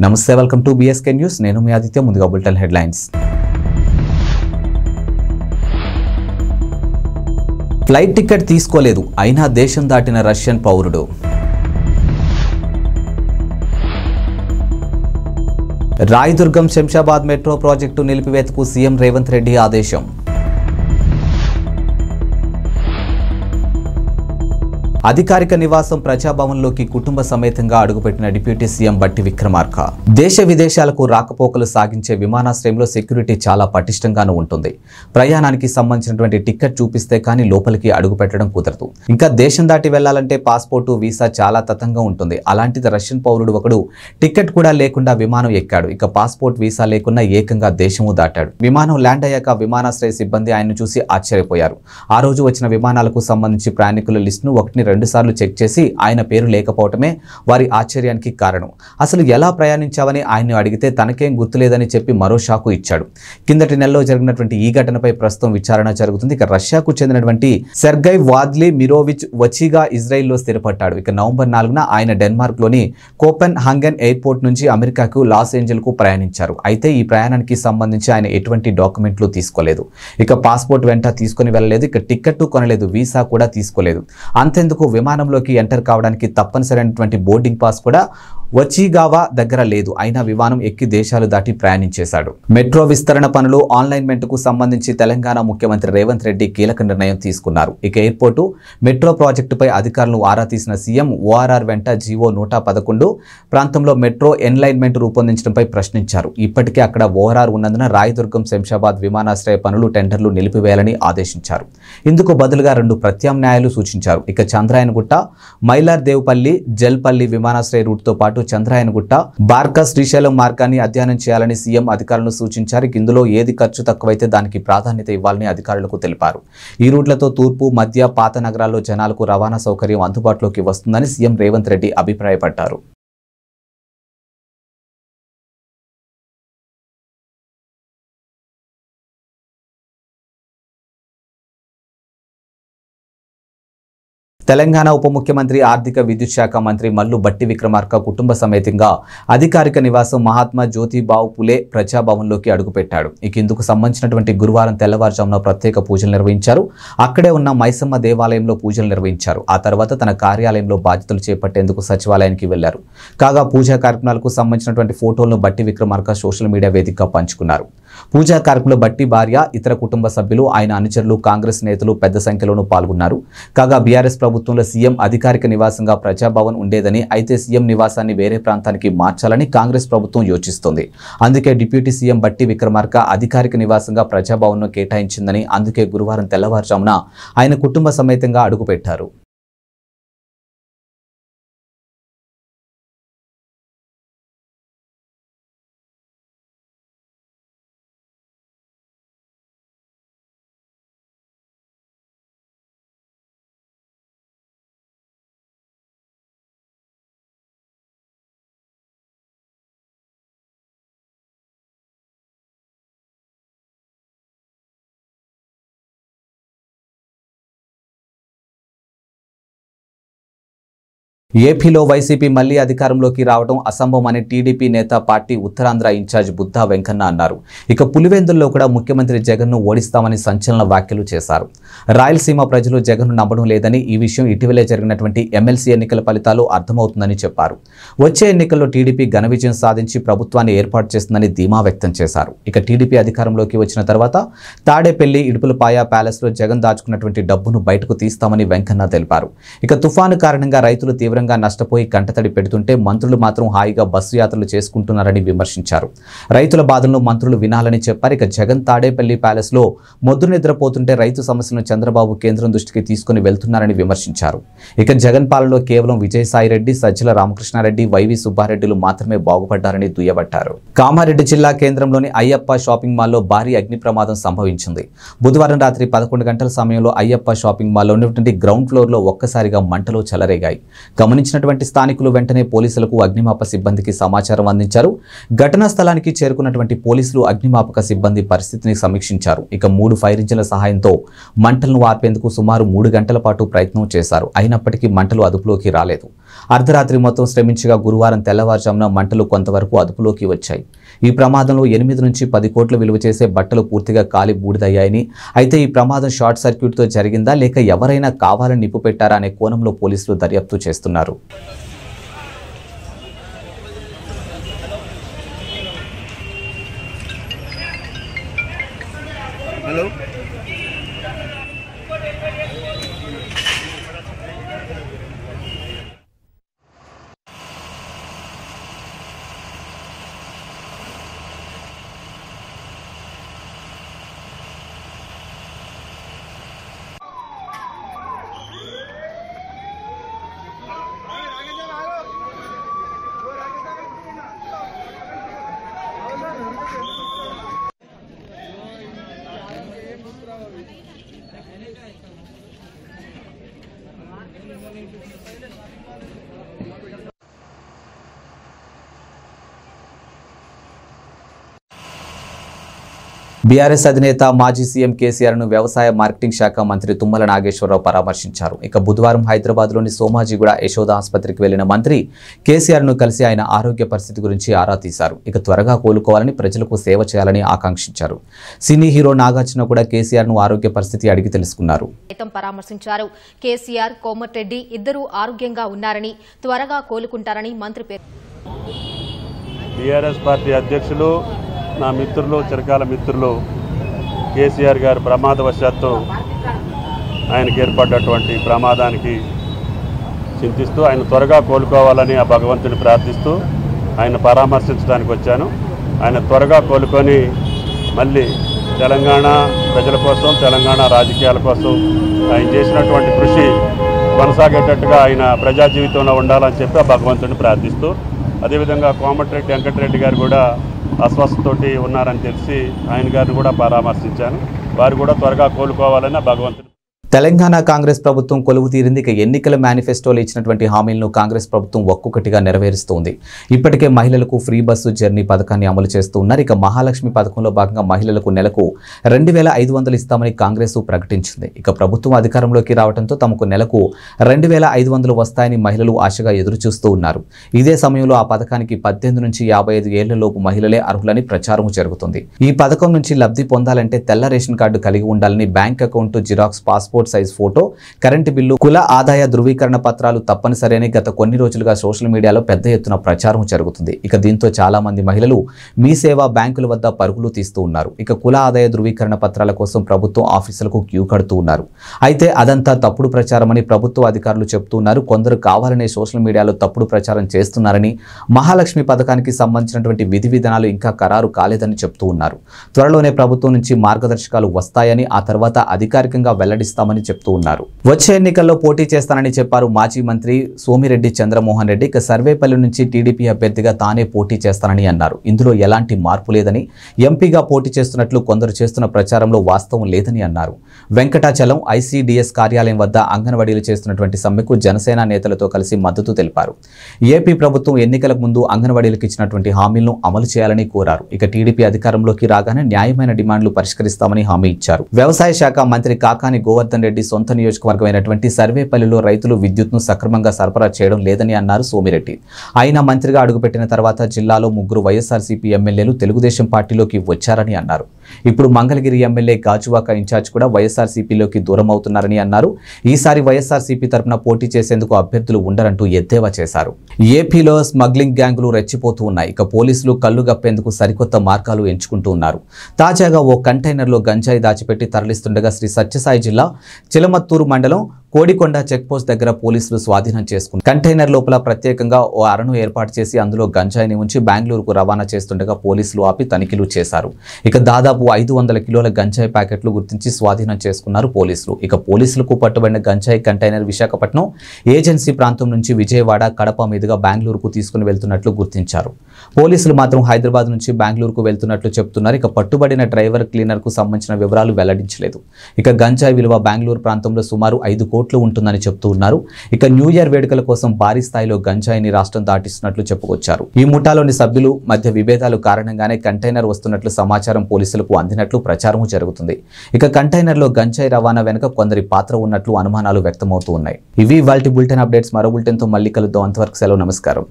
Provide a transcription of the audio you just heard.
నమస్తే welcome to BSK news నేను మీ ఆదిత్య ముందుగా బులెటిన్ హెడ్లైన్స్ ఫ్లైట్ టికెట్ తీసుకోలేదు అయినా దేశం దాటిన రష్యన్ పౌరుడు రాయదుర్గం శంషాబాద్ మెట్రో ప్రాజెక్టు నిలిపివేతకు సీఎం రేవంత్ రెడ్డి ఆదేశం అధికారిక నివాసం ప్రజాభవన్లోకి కుటుంబ సమేతంగా అడుగుపెట్టిన డిప్యూటీ సీఎం బట్టి విక్రమార్క దేశ విదేశాలకు రాకపోకలు సాగించే విమానాశ్రయంలో సెక్యూరిటీ చాలా పటిష్టంగానూ ఉంటుంది ప్రయాణానికి సంబంధించినటువంటి టికెట్ చూపిస్తే కానీ లోపలికి అడుగు పెట్టడం కుదరదు ఇంకా దేశం దాటి వెళ్లాలంటే పాస్పోర్టు వీసా చాలా తతంగా ఉంటుంది అలాంటిది రష్యన్ పౌరుడు ఒకడు టికెట్ కూడా లేకుండా విమానం ఎక్కాడు ఇక పాస్పోర్ట్ వీసా లేకుండా ఏకంగా దేశము దాటాడు విమానం ల్యాండ్ అయ్యాక విమానాశ్రయ సిబ్బంది ఆయన్ను చూసి ఆశ్చర్యపోయారు ఆ రోజు వచ్చిన విమానాలకు సంబంధించి ప్రయాణికుల లిస్టును ఒకటిని రెండు సార్లు చెక్ చేసి ఆయన పేరు లేకపోవటమే వారి ఆశ్చర్యానికి కారణం అసలు ఎలా ప్రయాణించావని ఆయన్ను అడిగితే తనకేం గుర్తులేదని చెప్పి మరో షాకు ఇచ్చాడు కిందటి నెలలో జరిగినటువంటి ఈ ఘటనపై ప్రస్తుతం విచారణ జరుగుతుంది ఇక రష్యాకు చెందినటువంటి సెర్గై వాద్లీ మిరోవిచ్ వచిగా ఇజ్రాయిల్లో స్థిరపడ్డాడు ఇక నవంబర్ నాలుగున ఆయన డెన్మార్క్లోని కోపెన్ హంగన్ ఎయిర్పోర్ట్ నుంచి అమెరికాకు లాస్ ఏంజల్కు ప్రయాణించారు అయితే ఈ ప్రయాణానికి సంబంధించి ఆయన ఎటువంటి డాక్యుమెంట్లు తీసుకోలేదు ఇక పాస్పోర్ట్ వెంట తీసుకొని వెళ్ళలేదు ఇక టికెట్ కొనలేదు వీసా కూడా తీసుకోలేదు అంతెందుకు విమానంలోకి ఎంటర్ కావడానికి తప్పనిసరైనటువంటి బోర్డింగ్ పాస్ కూడా వచీగావా దగ్గర లేదు అయినా విమానం ఎక్కి దేశాలు దాటి ప్రయాణించేశాడు మెట్రో విస్తరణ పనులు అలైన్మెంట్కు సంబంధించి తెలంగాణ ముఖ్యమంత్రి రేవంత్ రెడ్డి కీలక నిర్ణయం తీసుకున్నారు ఇక ఎయిర్పోర్టు మెట్రో ప్రాజెక్టుపై అధికారులు ఆరా తీసిన సీఎం ఓఆర్ఆర్ వెంట జీవో నూట పదకొండు ప్రాంతంలో మెట్రో ఎన్లైన్మెంట్ రూపొందించడంపై ప్రశ్నించారు ఇప్పటికే అక్కడ ఓఆర్ఆర్ ఉన్నందున రాయదుర్గం శంషాబాద్ విమానాశ్రయ పనులు టెండర్లు నిలిపివేయాలని ఆదేశించారు ఇందుకు బదులుగా రెండు ప్రత్యామ్నాయాలు సూచించారు ఇక చంద్రాయనగుట్ట మైలార్ దేవుపల్లి జల్పల్లి విమానాశ్రయ రూట్తో పాటు చంద్రాయనగుట్ట బార్కా శ్రీశైలం మార్గాన్ని అధ్యయనం చేయాలని సీఎం అధికారులను సూచించారు ఇక ఇందులో ఏది ఖర్చు తక్కువైతే దానికి ప్రాధాన్యత ఇవ్వాలని అధికారులకు తెలిపారు ఈ రూట్లతో తూర్పు మధ్య పాత నగరాల్లో జనాలకు రవాణా సౌకర్యం అందుబాటులోకి వస్తుందని సీఎం రేవంత్ రెడ్డి అభిప్రాయపడ్డారు తెలంగాణ ఉప ముఖ్యమంత్రి ఆర్థిక విద్యుత్ శాఖ మంత్రి మల్లు బట్టి విక్రమార్క కుటుంబ సమేతంగా అధికారిక నివాసం మహాత్మా జ్యోతిబావు పులే ప్రజాభవన్లోకి అడుగుపెట్టాడు ఇక ఇందుకు సంబంధించినటువంటి గురువారం తెల్లవారుజామున ప్రత్యేక పూజలు నిర్వహించారు అక్కడే ఉన్న మైసమ్మ దేవాలయంలో పూజలు నిర్వహించారు ఆ తర్వాత తన కార్యాలయంలో బాధ్యతలు చేపట్టేందుకు సచివాలయానికి వెళ్లారు కాగా పూజా కార్యక్రమాలకు సంబంధించినటువంటి ఫోటోలను బట్టి విక్రమార్క సోషల్ మీడియా వేదికగా పంచుకున్నారు పూజా కార్యక్రమంలో బట్టి భార్య ఇతర కుటుంబ సభ్యులు ఆయన అనుచరులు కాంగ్రెస్ నేతలు పెద్ద సంఖ్యలోనూ పాల్గొన్నారు కాగా బీఆర్ఎస్ ప్రభుత్వంలో సీఎం అధికారిక నివాసంగా ప్రజాభవన్ ఉండేదని అయితే సీఎం నివాసాన్ని వేరే ప్రాంతానికి మార్చాలని కాంగ్రెస్ ప్రభుత్వం యోచిస్తోంది అందుకే డిప్యూటీ సీఎం బట్టి విక్రమార్క అధికారిక నివాసంగా ప్రజాభవన్ను కేటాయించిందని అందుకే గురువారం తెల్లవారుజామున ఆయన కుటుంబ సమేతంగా అడుగుపెట్టారు ఏపీలో వైసీపీ మళ్లీ అధికారంలోకి రావడం అసంభవం అని టీడీపీ నేత పార్టీ ఉత్తరాంధ్ర ఇన్ఛార్జ్ బుద్ధా వెంకన్న అన్నారు ఇక పులివెందుల్లో కూడా ముఖ్యమంత్రి జగన్ను ఓడిస్తామని సంచలన వ్యాఖ్యలు చేశారు రాయలసీమ ప్రజలు జగన్ను నమ్మడం లేదని ఈ విషయం ఇటీవలే జరిగినటువంటి ఎమ్మెల్సీ ఎన్నికల ఫలితాలు అర్థమవుతుందని చెప్పారు వచ్చే ఎన్నికల్లో టీడీపీ ఘన విజయం సాధించి ప్రభుత్వాన్ని ఏర్పాటు చేస్తుందని ధీమా వ్యక్తం చేశారు ఇక టీడీపీ అధికారంలోకి వచ్చిన తర్వాత తాడేపల్లి ఇడుపులపాయ ప్యాలెస్లో జగన్ దాచుకున్నటువంటి డబ్బును బయటకు తీస్తామని వెంకన్న తెలిపారు ఇక తుఫాను కారణంగా రైతులు తీవ్రంగా నష్టపోయి కంటతడి పెడుతుంటే మంత్రులు మాత్రం హాయిగా బస్సు యాత్రలు చేసుకుంటున్నారని విమర్శించారు రైతుల బాధలను మంత్రులు వినాలని చెప్పారు ఇక జగన్ తాడేపల్లి ప్యాలెస్ లో మొద్దు నిద్రపోతుంటే రైతు సమస్యలను చంద్రబాబు కేంద్రం దృష్టికి తీసుకుని వెళ్తున్నారని విమర్శించారు ఇక జగన్ పాలనలో కేవలం విజయసాయిరెడ్డి సజ్జల రామకృష్ణారెడ్డి వైవి సుబ్బారెడ్డిలు మాత్రమే బాగుపడ్డారని దుయ్యబట్టారు కామారెడ్డి జిల్లా కేంద్రంలోని అయ్యప్ప షాపింగ్ మాల్లో భారీ అగ్ని ప్రమాదం సంభవించింది బుధవారం రాత్రి పదకొండు గంటల సమయంలో అయ్యప్ప షాపింగ్ మాల్లో ఉన్నటువంటి గ్రౌండ్ ఫ్లోర్ లో ఒక్కసారిగా మంటలు చెలరేగాయి గమనించినటువంటి స్థానికులు వెంటనే పోలీసులకు అగ్నిమాపక సిబ్బందికి సమాచారం అందించారు ఘటనా స్థలానికి చేరుకున్నటువంటి పోలీసులు అగ్నిమాపక సిబ్బంది పరిస్థితిని సమీక్షించారు ఇక మూడు ఫైర్ ఇంజిన్ల సహాయంతో మంటలను ఆర్పేందుకు సుమారు మూడు గంటల పాటు ప్రయత్నం చేశారు అయినప్పటికీ మంటలు అదుపులోకి రాలేదు అర్ధరాత్రి మొత్తం శ్రమించగా గురువారం తెల్లవారుజామున మంటలు కొంతవరకు అదుపులోకి వచ్చాయి ఈ ప్రమాదంలో ఎనిమిది నుంచి పది కోట్ల విలువ చేసే బట్టలు పూర్తిగా కాలి బూడిదయ్యాయని అయితే ఈ ప్రమాదం షార్ట్ సర్క్యూట్తో జరిగిందా లేక ఎవరైనా కావాలని నిప్పు పెట్టారా అనే కోణంలో పోలీసులు దర్యాప్తు చేస్తున్నారు హలో బీఆర్ఎస్ అధినేత మాజీ సీఎం కేసీఆర్ ను వ్యవసాయ మార్కెటింగ్ శాఖ మంత్రి తుమ్మల నాగేశ్వరరావు పరామర్శించారు ఇక బుధవారం హైదరాబాద్లోని సోమాజిగూడ యశోద ఆసుపత్రికి వెళ్లిన మంత్రి కేసీఆర్ ను కలిసి ఆయన ఆరోగ్య పరిస్థితి గురించి ఆరా తీశారు ఇక త్వరగా కోలుకోవాలని ప్రజలకు సేవ చేయాలని ఆకాంక్షించారు సినీ హీరో నాగార్జున కూడా కేసీఆర్ ను ఆరోగ్య పరిస్థితి అడిగి తెలుసుకున్నారు సైతం పరామర్శించారు కేసీఆర్ కోమటిరెడ్డి ఇద్దరూ ఆరోగ్యంగా ఉన్నారని త్వరగా కోలుకుంటారని మంత్రి పేర్కొన్నారు టీఆర్ఎస్ పార్టీ అధ్యక్షులు నా మిత్రులు చిరకాల మిత్రులు కేసీఆర్ గారు ప్రమాదవశాత్తు ఆయనకి ఏర్పడ్డటువంటి ప్రమాదానికి చింతిస్తూ ఆయన త్వరగా కోలుకోవాలని ఆ భగవంతుని ప్రార్థిస్తూ ఆయన పరామర్శించడానికి వచ్చాను ఆయన త్వరగా కోలుకొని మళ్ళీ తెలంగాణ ప్రజల కోసం తెలంగాణ రాజకీయాల కోసం ఆయన చేసినటువంటి కృషి కొనసాగేటట్టుగా ఆయన ప్రజా జీవితంలో ఉండాలని చెప్పి ఆ భగవంతుని ప్రార్థిస్తూ అదేవిధంగా కోమటిరెడ్డి వెంకటరెడ్డి గారు కూడా అస్వస్థతోటి ఉన్నారని తెలిసి ఆయన గారిని కూడా పరామర్శించాను వారు కూడా త్వరగా కోలుకోవాలని ఆ భగవంతుని తెలంగాణ కాంగ్రెస్ ప్రభుత్వం కొలువు తీరింది ఇక ఎన్నికల మేనిఫెస్టోలో ఇచ్చినటువంటి హామీలను కాంగ్రెస్ ప్రభుత్వం ఒక్కొక్కటిగా నెరవేరుస్తోంది ఇప్పటికే మహిళలకు ఫ్రీ బస్సు జర్నీ పథకాన్ని అమలు చేస్తూ ఉన్నారు ఇక మహాలక్ష్మి పథకంలో భాగంగా మహిళలకు నెలకు రెండు వేల ఐదు వందలు ఇస్తామని కాంగ్రెస్ ప్రకటించింది ఇక ప్రభుత్వం అధికారంలోకి రావడంతో తమకు నెలకు రెండు వేల ఐదు వందలు వస్తాయని మహిళలు ఆశగా ఎదురు చూస్తూ ఉన్నారు ఇదే సమయంలో ఆ పథకానికి పద్దెనిమిది నుంచి యాభై ఐదు ఏళ్లలోపు మహిళలే అర్హులని ప్రచారం జరుగుతుంది ఈ పథకం నుంచి లబ్ధి పొందాలంటే తెల్ల రేషన్ కార్డు కలిగి ఉండాలని bank account xerox passport size photo current bill కుల ఆదాయ ధృవీకరణ పత్రాలు తప్పనిసరి అని గత కొన్ని రోజులుగా సోషల్ మీడియాలో పెద్ద ఎత్తున ప్రచారం జరుగుతుంది ఇక దీంతో చాలా మంది మహిళలు మీ సేవ బ్యాంకుల వద్ద పరుగులు తీస్తూ ఉన్నారు ఇక కుల ఆదాయ ధృవీకరణ పత్రాల కోసం ప్రభుత్వం ఆఫీసులకు క్యూ కడుతూ ఉన్నారు అయితే అదంతా తప్పుడు ప్రచారమని ప్రభుత్వ అధికారులు చెప్తూ ఉన్నారు కొందరు కావాలనే సోషల్ మీడియాలో తప్పుడు ప్రచారం చేస్తున్నారని మహాలక్ష్మి పథకానికి సంబంధించినటువంటి విధి విధానాలు ఇంకా ఖరారు కాలేదని చెప్తూ ఉన్నారు త్వరలోనే ప్రభుత్వం నుంచి మార్గదర్శకాలు వస్తాయని ఆ తర్వాత అధికారికంగా వెల్లడిస్తామని చెప్తూ ఉన్నారు వచ్చే ఎన్నికల్లో పోటీ చేస్తానని చెప్పారు మాజీ మంత్రి సోమిరెడ్డి చంద్రమోహన్ రెడ్డి ఇక సర్వేపల్లి నుంచి టీడీపీ అభ్యర్థిగా తానే పోటీ చేస్తానని అన్నారు ఇందులో ఎలాంటి మార్పు లేదని ఎంపీగా పోటీ చేస్తున్నట్లు కొందరు చేస్తున్న ప్రచారంలో వాస్తవం లేదని అన్నారు వెంకటాచలం ఐసీడీఎస్ కార్యాలయం వద్ద అంగన్వాడీలు చేస్తున్నటువంటి సమ్మెకు జనసేన నేతలతో కలిసి మద్దతు తెలిపారు ఏపీ ప్రభుత్వం ఎన్నికలకు ముందు అంగన్వాడీలకు ఇచ్చినటువంటి హామీలను అమలు చేయాలని కోరారు ఇక టీడీపీ అధికారంలోకి రాగానే న్యాయమైన డిమాండ్లు పరిష్కరిస్తామని హామీ ఇచ్చారు వ్యవసాయ శాఖ మంత్రి కాకాని గోవర్ధన్ రెడ్డి సొంత నియోజకవర్గమైనటువంటి సర్వేపల్లిలో రైతులు విద్యుత్ను సక్రమంగా సరఫరా చేయడం లేదని అన్నారు సోమిరెడ్డి ఆయన మంత్రిగా అడుగుపెట్టిన తర్వాత జిల్లాలో ముగ్గురు వైఎస్ఆర్సీపీ ఎమ్మెల్యేలు తెలుగుదేశం పార్టీలోకి వచ్చారని అన్నారు ఇప్పుడు మంగళగిరి ఎమ్మెల్యే గాజువాక ఇన్ఛార్జ్ కూడా వైఎస్ఆర్సీపీలోకి దూరం అవుతున్నారని అన్నారు ఈసారి వైఎస్ఆర్సీపీ తరపున పోటీ చేసేందుకు అభ్యర్థులు ఉండరంటూ ఎద్దేవా చేశారు ఏపీలో స్మగ్లింగ్ గ్యాంగులు రెచ్చిపోతూ ఉన్నాయి ఇక పోలీసులు కళ్ళు గప్పేందుకు సరికొత్త మార్గాలు ఎంచుకుంటూ ఉన్నారు తాజాగా ఓ కంటైనర్లో గంజాయి దాచిపెట్టి తరలిస్తుండగా శ్రీ సత్యసాయి జిల్లా చిలమత్తూరు మండలం కోడికొండ చెక్పోస్ట్ దగ్గర పోలీసులు స్వాధీనం చేసుకున్నారు కంటైనర్ లోపల ప్రత్యేకంగా ఓ అరణు ఏర్పాటు చేసి అందులో గంజాయిని ఉంచి బెంగళూరుకు రవాణా చేస్తుండగా పోలీసులు ఆపి తనిఖీలు చేశారు ఇక దాదాపు ఐదు వందల కిలోల గంజాయి ప్యాకెట్లు గుర్తించి స్వాధీనం చేసుకున్నారు పోలీసులు ఇక పోలీసులకు పట్టుబడిన గంజాయి కంటైనర్ విశాఖపట్నం ఏజెన్సీ ప్రాంతం నుంచి విజయవాడ కడప మీదుగా బెంగళూరుకు తీసుకుని వెళ్తున్నట్లు గుర్తించారు పోలీసులు మాత్రం హైదరాబాద్ నుంచి బెంగళూరుకు వెళ్తున్నట్లు చెప్తున్నారు ఇక పట్టుబడిన డ్రైవర్ క్లీనర్ కు సంబంధించిన వివరాలు వెల్లడించలేదు ఇక గంజాయి విలువ బెంగళూరు ప్రాంతంలో సుమారు ఐదు కోట్ల కోట్లు ఉంటుందని చెప్తూ ఉన్నారు ఇక న్యూ ఇయర్ వేడుకల కోసం భారీ స్థాయిలో గంజాయిని రాష్ట్రం దాటిస్తున్నట్లు చెప్పుకొచ్చారు ఈ ముఠాలోని సభ్యులు మధ్య విభేదాలు కారణంగానే కంటైనర్ వస్తున్నట్లు సమాచారం పోలీసులకు అందినట్లు ప్రచారం జరుగుతుంది ఇక కంటైనర్లో గంజాయి రవాణా వెనుక కొందరి పాత్ర ఉన్నట్లు అనుమానాలు వ్యక్తమవుతూ ఉన్నాయి ఇవి వాటి బులెటిన్ అప్డేట్స్ మరో బులెటిన్తో మళ్ళీ కలుద్దాం అంతవరకు సెలవు నమస్కారం